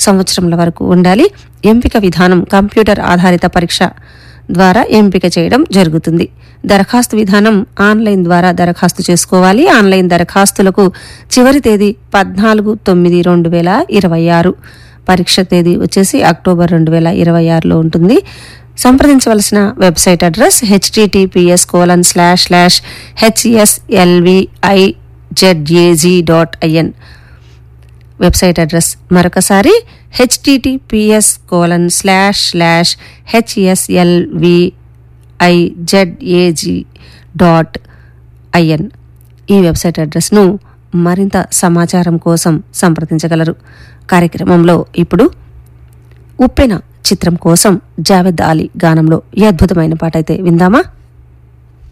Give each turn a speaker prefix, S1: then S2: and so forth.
S1: సంవత్సరంల వరకు ఉండాలి ఎంపిక విధానం కంప్యూటర్ ఆధారిత పరీక్ష ద్వారా ఎంపిక చేయడం జరుగుతుంది దరఖాస్తు విధానం ఆన్లైన్ ద్వారా దరఖాస్తు చేసుకోవాలి ఆన్లైన్ దరఖాస్తులకు చివరి తేదీ పద్నాలుగు తొమ్మిది రెండు వేల ఇరవై ఆరు పరీక్ష తేదీ వచ్చేసి అక్టోబర్ రెండు వేల ఇరవై ఆరులో ఉంటుంది సంప్రదించవలసిన website address HTTPS colon slash slash HSLVI ZAG dot IN website address మరొకసారి HTTPS colon slash slash HSLVIZAG dot IN ఈ వెబ్సైట్ అడ్రస్ను మరింత సమాచారం కోసం సంప్రదించగలరు కార్యక్రమంలో ఇప్పుడు ఉప్పెన చిత్రం కోసం జావేద్ అలీ గానంలో ఈ అద్భుతమైన పాట అయితే విందామా